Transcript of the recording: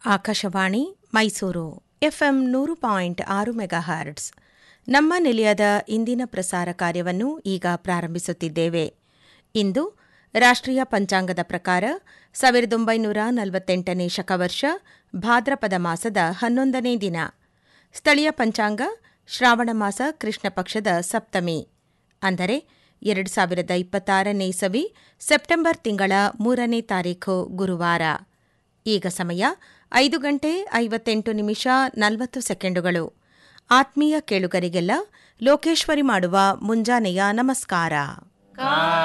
Akashvani Mysuru FM ನೂರು point ಆರು megahertz ನಮ್ಮ ನಿಲಯದ ಇಂದಿನ ಪ್ರಸಾರ ಕಾರ್ಯವನ್ನು ಈಗ ಪ್ರಾರಂಭಿಸುತ್ತಿದ್ದೇವೆ ಇಂದು ರಾಷ್ಟ್ರೀಯ ಪಂಚಾಂಗದ ಪ್ರಕಾರ ಸಾವಿರದ ಒಂಬೈನೂರ ನಲವತ್ತೆಂಟನೇ ಶಕವರ್ಷ ಭಾದ್ರಪದ ಮಾಸದ ಹನ್ನೊಂದನೇ ದಿನ ಸ್ಥಳೀಯ ಪಂಚಾಂಗ ಶ್ರಾವಣ ಮಾಸ ಕೃಷ್ಣ ಪಕ್ಷದ ಸಪ್ತಮಿ ಅಂದರೆ ಎರಡು ಸಾವಿರದ ಇಪ್ಪತ್ತಾರನೇ ಇಸವಿ ಸೆಪ್ಟೆಂಬರ್ ತಿಂಗಳ ಮೂರನೇ ತಾರೀಖು ಗುರುವಾರ ಈಗ ಸಮಯ ಐದು ಗಂಟೆ ಐವತ್ತೆಂಟು ನಿಮಿಷ ನಲವತ್ತು ಸೆಕೆಂಡುಗಳು ಆತ್ಮೀಯ ಕೇಳುಗರಿಗೆಲ್ಲ ಲೋಕೇಶ್ವರಿ ಮಾಡುವ ಮುಂಜಾನೆಯ ನಮಸ್ಕಾರ